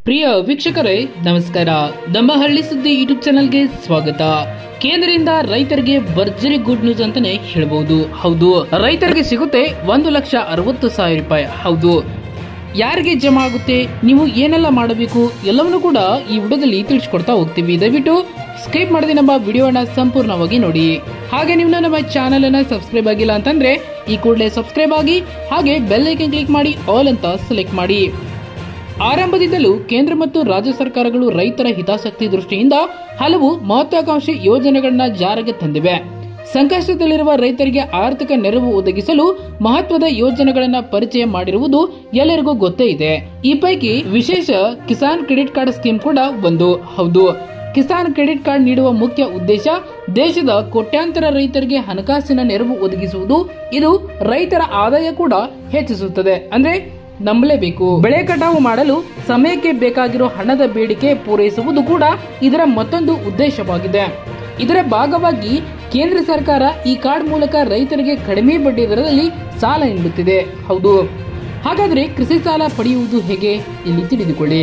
ಪ್ರಿಯ ವೀಕ್ಷಕರೇ ನಮಸ್ಕಾರ ನಮ್ಮ ಹಳ್ಳಿ ಸುದ್ದಿ ಯೂಟ್ಯೂಬ್ ಚಾನಲ್ಗೆ ಸ್ವಾಗತ ಕೇಂದ್ರದಿಂದ ರೈತರಿಗೆ ಭರ್ಜರಿ ಗುಡ್ ನ್ಯೂಸ್ ಅಂತಾನೆ ಹೇಳ್ಬಹುದು ಹೌದು ರೈತರಿಗೆ ಸಿಗುತ್ತೆ ಒಂದು ಲಕ್ಷ ಅರವತ್ತು ಸಾವಿರ ರೂಪಾಯಿ ಹೌದು ಯಾರಿಗೆ ಜಮಾ ಆಗುತ್ತೆ ನೀವು ಏನೆಲ್ಲ ಮಾಡಬೇಕು ಎಲ್ಲವನ್ನೂ ಕೂಡ ಈ ವಿಡಿಯೋದಲ್ಲಿ ತಿಳಿಸ್ಕೊಡ್ತಾ ಹೋಗ್ತೀವಿ ದಯವಿಟ್ಟು ಸ್ಕಿಪ್ ಮಾಡದೆ ನಮ್ಮ ವಿಡಿಯೋನ ಸಂಪೂರ್ಣವಾಗಿ ನೋಡಿ ಹಾಗೆ ನೀವು ನಮ್ಮ ಚಾನಲ್ ಅನ್ನ ಸಬ್ಸ್ಕ್ರೈಬ್ ಆಗಿಲ್ಲ ಅಂತಂದ್ರೆ ಈ ಕೂಡಲೇ ಸಬ್ಸ್ಕ್ರೈಬ್ ಆಗಿ ಹಾಗೆ ಬೆಲ್ ಐಕನ್ ಕ್ಲಿಕ್ ಮಾಡಿ ಆಲ್ ಅಂತ ಸೆಲೆಕ್ಟ್ ಮಾಡಿ ಆರಂಭದಿಂದಲೂ ಕೇಂದ್ರ ಮತ್ತು ರಾಜ್ಯ ಸರ್ಕಾರಗಳು ರೈತರ ಹಿತಾಸಕ್ತಿ ದೃಷ್ಟಿಯಿಂದ ಹಲವು ಮಹತ್ವಾಕಾಂಕ್ಷಿ ಯೋಜನೆಗಳನ್ನ ಜಾರಿಗೆ ತಂದಿವೆ ಸಂಕಷ್ಟದಲ್ಲಿರುವ ರೈತರಿಗೆ ಆರ್ಥಿಕ ನೆರವು ಒದಗಿಸಲು ಮಹತ್ವದ ಯೋಜನೆಗಳನ್ನ ಪರಿಚಯ ಮಾಡಿರುವುದು ಎಲ್ಲರಿಗೂ ಗೊತ್ತೇ ಇದೆ ಈ ಪೈಕಿ ವಿಶೇಷ ಕಿಸಾನ್ ಕ್ರೆಡಿಟ್ ಕಾರ್ಡ್ ಸ್ಕೀಮ್ ಕೂಡ ಒಂದು ಹೌದು ಕಿಸಾನ್ ಕ್ರೆಡಿಟ್ ಕಾರ್ಡ್ ನೀಡುವ ಮುಖ್ಯ ಉದ್ದೇಶ ದೇಶದ ಕೋಟ್ಯಾಂತರ ರೈತರಿಗೆ ಹಣಕಾಸಿನ ನೆರವು ಒದಗಿಸುವುದು ಇದು ರೈತರ ಆದಾಯ ಕೂಡ ಹೆಚ್ಚಿಸುತ್ತದೆ ಅಂದ್ರೆ ನಂಬಲೇಬೇಕು ಬೆಳೆ ಕಟಾವು ಮಾಡಲು ಸಮಯಕ್ಕೆ ಬೇಕಾಗಿರೋ ಹಣದ ಬೇಡಿಕೆ ಪೂರೈಸುವುದು ಕೂಡ ಇದರ ಮತ್ತೊಂದು ಉದ್ದೇಶವಾಗಿದೆ ಇದರ ಭಾಗವಾಗಿ ಕೇಂದ್ರ ಸರ್ಕಾರ ಈ ಕಾರ್ಡ್ ಮೂಲಕ ರೈತರಿಗೆ ಕಡಿಮೆ ಬಡ್ಡಿ ದರದಲ್ಲಿ ಸಾಲ ನೀಡುತ್ತಿದೆ ಹೌದು ಹಾಗಾದ್ರೆ ಕೃಷಿ ಸಾಲ ಪಡೆಯುವುದು ಹೇಗೆ ಇಲ್ಲಿ ತಿಳಿದುಕೊಳ್ಳಿ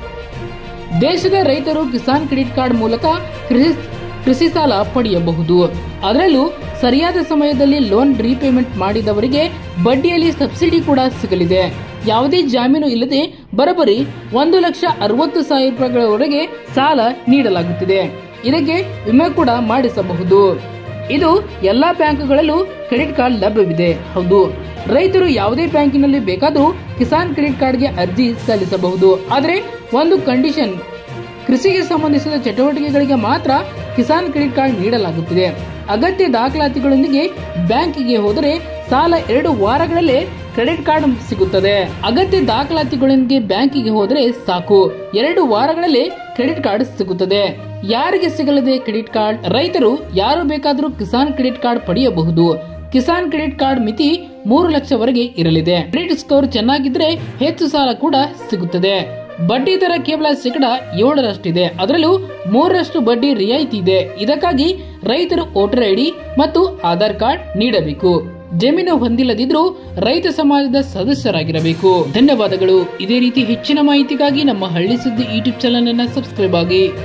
ದೇಶದ ರೈತರು ಕಿಸಾನ್ ಕ್ರೆಡಿಟ್ ಕಾರ್ಡ್ ಮೂಲಕ ಕೃಷಿ ಕೃಷಿ ಸಾಲ ಪಡೆಯಬಹುದು ಅದರಲ್ಲೂ ಸರಿಯಾದ ಸಮಯದಲ್ಲಿ ಲೋನ್ ರೀಪೇಮೆಂಟ್ ಮಾಡಿದವರಿಗೆ ಬಡ್ಡಿಯಲ್ಲಿ ಸಬ್ಸಿಡಿ ಕೂಡ ಸಿಗಲಿದೆ ಯಾವುದೇ ಜಾಮೀನು ಇಲ್ಲದೆ ಬರೋಬ್ಬರಿ ಒಂದು ಲಕ್ಷ ಅರವತ್ತು ಸಾವಿರ ರೂಪಾಯಿಗಳವರೆಗೆ ಸಾಲ ನೀಡಲಾಗುತ್ತಿದೆ ಇದಕ್ಕೆ ವಿಮೆ ಕೂಡ ಮಾಡಿಸಬಹುದು ಇದು ಎಲ್ಲಾ ಬ್ಯಾಂಕ್ಗಳಲ್ಲೂ ಕ್ರೆಡಿಟ್ ಕಾರ್ಡ್ ಲಭ್ಯವಿದೆ ಹೌದು ರೈತರು ಯಾವುದೇ ಬ್ಯಾಂಕಿನಲ್ಲಿ ಬೇಕಾದರೂ ಕಿಸಾನ್ ಕ್ರೆಡಿಟ್ ಕಾರ್ಡ್ಗೆ ಅರ್ಜಿ ಸಲ್ಲಿಸಬಹುದು ಆದರೆ ಒಂದು ಕಂಡೀಷನ್ ಕೃಷಿಗೆ ಸಂಬಂಧಿಸಿದ ಚಟುವಟಿಕೆಗಳಿಗೆ ಮಾತ್ರ ಕಿಸಾನ್ ಕ್ರೆಡಿಟ್ ಕಾರ್ಡ್ ನೀಡಲಾಗುತ್ತಿದೆ ಅಗತ್ಯ ದಾಖಲಾತಿಗಳೊಂದಿಗೆ ಬ್ಯಾಂಕಿಗೆ ಹೋದರೆ ಸಾಲ ಎರಡು ವಾರಗಳಲ್ಲೇ ಕ್ರೆಡಿಟ್ ಕಾರ್ಡ್ ಸಿಗುತ್ತದೆ ಅಗತ್ಯ ದಾಖಲಾತಿಗಳೊಂದಿಗೆ ಬ್ಯಾಂಕಿಗೆ ಹೋದರೆ ಸಾಕು ಎರಡು ವಾರಗಳಲ್ಲೇ ಕ್ರೆಡಿಟ್ ಕಾರ್ಡ್ ಸಿಗುತ್ತದೆ ಯಾರಿಗೆ ಸಿಗಲಿದೆ ಕ್ರೆಡಿಟ್ ಕಾರ್ಡ್ ರೈತರು ಯಾರು ಬೇಕಾದರೂ ಕಿಸಾನ್ ಕ್ರೆಡಿಟ್ ಕಾರ್ಡ್ ಪಡೆಯಬಹುದು ಕಿಸಾನ್ ಕ್ರೆಡಿಟ್ ಕಾರ್ಡ್ ಮಿತಿ ಮೂರು ಲಕ್ಷವರೆಗೆ ಇರಲಿದೆ ಕ್ರೆಡಿಟ್ ಸ್ಕೋರ್ ಚೆನ್ನಾಗಿದ್ರೆ ಹೆಚ್ಚು ಸಾಲ ಕೂಡ ಸಿಗುತ್ತದೆ ಬಡ್ಡಿ ದರ ಕೇವಲ ಶೇಕಡ ಏಳರಷ್ಟಿದೆ ಅದರಲ್ಲೂ ಮೂರರಷ್ಟು ಬಡ್ಡಿ ರಿಯಾಯಿತಿ ಇದೆ ಇದಕ್ಕಾಗಿ ರೈತರು ವೋಟರ್ ಐಡಿ ಮತ್ತು ಆಧಾರ್ ಕಾರ್ಡ್ ನೀಡಬೇಕು ಜಮೀನು ಹೊಂದಿಲ್ಲದಿದ್ರೂ ರೈತ ಸಮಾಜದ ಸದಸ್ಯರಾಗಿರಬೇಕು ಧನ್ಯವಾದಗಳು ಇದೇ ರೀತಿ ಹೆಚ್ಚಿನ ಮಾಹಿತಿಗಾಗಿ ನಮ್ಮ ಹಳ್ಳಿ ಸುದ್ದಿ ಯೂಟ್ಯೂಬ್ ಚಾನಲ್ ಅನ್ನ ಸಬ್ಸ್ಕ್ರೈಬ್ ಆಗಿ